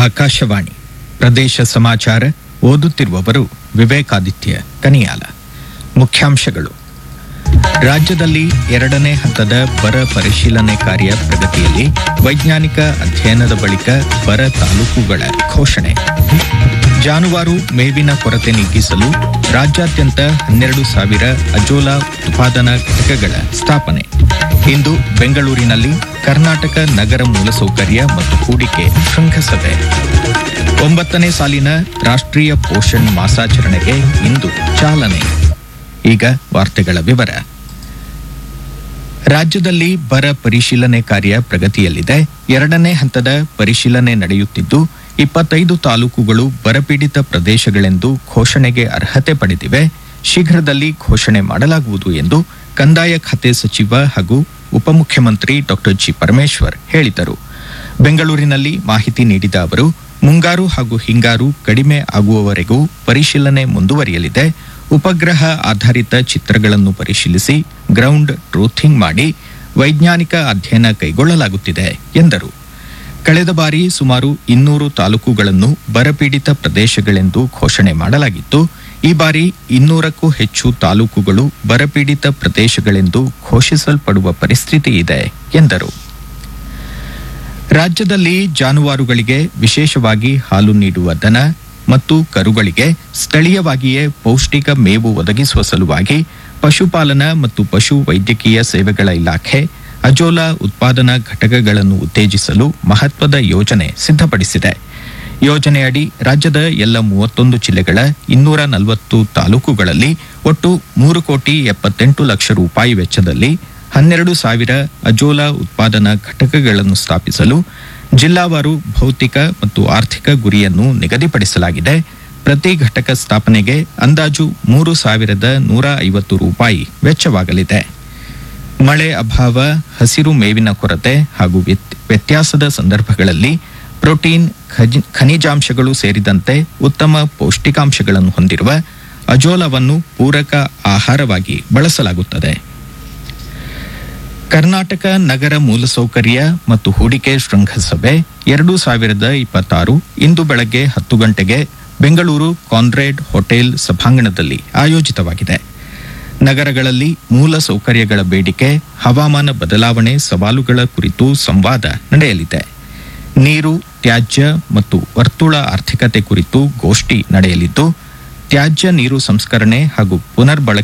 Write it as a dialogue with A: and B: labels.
A: ಆಕಾಶವಾಣಿ ಪ್ರದೇಶ ಸಮಾಚಾರ ಓದುತ್ತಿರುವವರು ವಿವೇಕಾದಿತ್ಯ ಕನಿಯಾಲ ಮುಖ್ಯಾಂಶಗಳು ರಾಜ್ಯದಲ್ಲಿ ಎರಡನೇ ಹಂತದ ಬರ ಪರಿಶೀಲನೆ ಕಾರ್ಯ ಪ್ರಗತಿಯಲ್ಲಿ ವೈಜ್ಞಾನಿಕ ಅಧ್ಯಯನದ ಬಳಿಕ ಬರ ತಾಲೂಕುಗಳ ಘೋಷಣೆ ಜಾನುವಾರು ಮೇವಿನ ಕೊರತೆ ನೀಗಿಸಲು ರಾಜ್ಯಾದ್ಯಂತ ಹನ್ನೆರಡು ಸಾವಿರ ಅಜೋಲಾ ಉತ್ಪಾದನಾ ಘಟಕಗಳ ಸ್ಥಾಪನೆ ಇಂದು ಬೆಂಗಳೂರಿನಲ್ಲಿ ಕರ್ನಾಟಕ ನಗರ ಮೂಲಸೌಕರ್ಯ ಮತ್ತು ಹೂಡಿಕೆ ಶೃಂಗಸಭೆ ಒಂಬತ್ತನೇ ಸಾಲಿನ ರಾಷ್ಟ್ರೀಯ ಪೋಷಣ್ ಮಾಸಾಚರಣೆಗೆ ಇಂದು ಚಾಲನೆ ಈಗ ವಾರ್ತೆಗಳ ವಿವರ ರಾಜ್ಯದಲ್ಲಿ ಬರ ಪರಿಶೀಲನೆ ಕಾರ್ಯ ಪ್ರಗತಿಯಲ್ಲಿದೆ ಎರಡನೇ ಹಂತದ ಪರಿಶೀಲನೆ ನಡೆಯುತ್ತಿದ್ದು ಇಪ್ಪತ್ತೈದು ತಾಲೂಕುಗಳು ಬರಪೀಡಿತ ಪ್ರದೇಶಗಳೆಂದು ಘೋಷಣೆಗೆ ಅರ್ಹತೆ ಪಡೆದಿವೆ ಶೀಘ್ರದಲ್ಲಿ ಘೋಷಣೆ ಮಾಡಲಾಗುವುದು ಎಂದು ಕಂದಾಯ ಖಾತೆ ಸಚಿವ ಹಾಗೂ ಉಪಮುಖ್ಯಮಂತ್ರಿ ಡಾಕ್ಟರ್ ಜಿ ಪರಮೇಶ್ವರ್ ಹೇಳಿದರು ಬೆಂಗಳೂರಿನಲ್ಲಿ ಮಾಹಿತಿ ನೀಡಿದ ಅವರು ಮುಂಗಾರು ಹಾಗೂ ಹಿಂಗಾರು ಕಡಿಮೆ ಆಗುವವರೆಗೂ ಪರಿಶೀಲನೆ ಮುಂದುವರಿಯಲಿದೆ ಉಪಗ್ರಹ ಆಧಾರಿತ ಚಿತ್ರಗಳನ್ನು ಪರಿಶೀಲಿಸಿ ಗ್ರೌಂಡ್ ಟ್ರೂಥಿಂಗ್ ಮಾಡಿ ವೈಜ್ಞಾನಿಕ ಅಧ್ಯಯನ ಕೈಗೊಳ್ಳಲಾಗುತ್ತಿದೆ ಎಂದರು ಕಳೆದ ಬಾರಿ ಸುಮಾರು ಇನ್ನೂರು ತಾಲೂಕುಗಳನ್ನು ಬರಪೀಡಿತ ಪ್ರದೇಶಗಳೆಂದು ಘೋಷಣೆ ಮಾಡಲಾಗಿತ್ತು ಈ ಬಾರಿ ಇನ್ನೂರಕ್ಕೂ ಹೆಚ್ಚು ತಾಲೂಕುಗಳು ಬರಪೀಡಿತ ಪ್ರದೇಶಗಳೆಂದು ಘೋಷಿಸಲ್ಪಡುವ ಪರಿಸ್ಥಿತಿ ಇದೆ ಎಂದರು ರಾಜ್ಯದಲ್ಲಿ ಜಾನುವಾರುಗಳಿಗೆ ವಿಶೇಷವಾಗಿ ಹಾಲು ನೀಡುವ ದನ ಮತ್ತು ಕರುಗಳಿಗೆ ಸ್ಥಳೀಯವಾಗಿಯೇ ಪೌಷ್ಟಿಕ ಮೇವು ಒದಗಿಸುವ ಸಲುವಾಗಿ ಪಶುಪಾಲನಾ ಮತ್ತು ಪಶು ವೈದ್ಯಕೀಯ ಸೇವೆಗಳ ಇಲಾಖೆ ಅಜೋಲಾ ಉತ್ಪಾದನಾ ಘಟಕಗಳನ್ನು ಉತ್ತೇಜಿಸಲು ಮಹತ್ವದ ಯೋಜನೆ ಸಿದ್ಧಪಡಿಸಿದೆ ಯೋಜನೆಯಡಿ ರಾಜ್ಯದ ಎಲ್ಲ ಮೂವತ್ತೊಂದು ಜಿಲ್ಲೆಗಳ ಇನ್ನೂರ ನಲವತ್ತು ತಾಲೂಕುಗಳಲ್ಲಿ ಒಟ್ಟು ಮೂರು ಕೋಟಿ ಎಪ್ಪತ್ತೆಂಟು ಲಕ್ಷ ರೂಪಾಯಿ ವೆಚ್ಚದಲ್ಲಿ ಹನ್ನೆರಡು ಸಾವಿರ ಅಜೋಲಾ ಉತ್ಪಾದನಾ ಘಟಕಗಳನ್ನು ಸ್ಥಾಪಿಸಲು ಜಿಲ್ಲಾವಾರು ಭೌತಿಕ ಮತ್ತು ಆರ್ಥಿಕ ಗುರಿಯನ್ನು ನಿಗದಿಪಡಿಸಲಾಗಿದೆ ಪ್ರತಿ ಘಟಕ ಸ್ಥಾಪನೆಗೆ ಅಂದಾಜು ಮೂರು ಸಾವಿರದ ನೂರ ಐವತ್ತು ರೂಪಾಯಿ ವೆಚ್ಚವಾಗಲಿದೆ ಮಳೆ ಅಭಾವ ಹಸಿರು ಮೇವಿನ ಕೊರತೆ ಹಾಗೂ ವ್ಯತ್- ವ್ಯತ್ಯಾಸದ ಸಂದರ್ಭಗಳಲ್ಲಿ ಪ್ರೋಟೀನ್ ಖಜಿ- ಖನಿಜಾಂಶಗಳು ಸೇರಿದಂತೆ ಉತ್ತಮ ಪೌಷ್ಟಿಕಾಂಶಗಳನ್ನು ಹೊಂದಿರುವ ಅಜೋಲವನ್ನು ಪೂರಕ ಆಹಾರವಾಗಿ ಬಳಸಲಾಗುತ್ತದೆ ಕರ್ನಾಟಕ ನಗರ ಮೂಲಸೌಕರ್ಯ ಮತ್ತು ಹೂಡಿಕೆ ಶೃಂಗಸಭೆ ಎರಡು ಸಾವಿರದ ಇಪ್ಪತ್ತಾರು ಇಂದು ಬೆಳಗ್ಗೆ ಹತ್ತು ಗಂಟೆಗೆ ಬೆಂಗಳೂರು ಕಾನ್ರೇಡ್ ಹೋಟೆಲ್ ಸಭಾಂಗಣದಲ್ಲಿ ಆಯೋಜಿತವಾಗಿದೆ ನಗರಗಳಲ್ಲಿ ಮೂಲ ಸೌಕರ್ಯಗಳ ಬೇಡಿಕೆ ಹವಾಮಾನ ಬದಲಾವಣೆ ಸವಾಲುಗಳ ಕುರಿತು ಸಂವಾದ ನಡೆಯಲಿದೆ ನೀರು ತ್ಯಾಜ್ಯ ಮತ್ತು ವರ್ತುಳ ಆರ್ಥಿಕತೆ ಕುರಿತು ಗೋಷ್ಠಿ ನಡೆಯಲಿದ್ದು ತ್ಯಾಜ್ಯ ನೀರು ಸಂಸ್ಕರಣೆ ಹಾಗೂ ಪುನರ್ಬಳಕೆ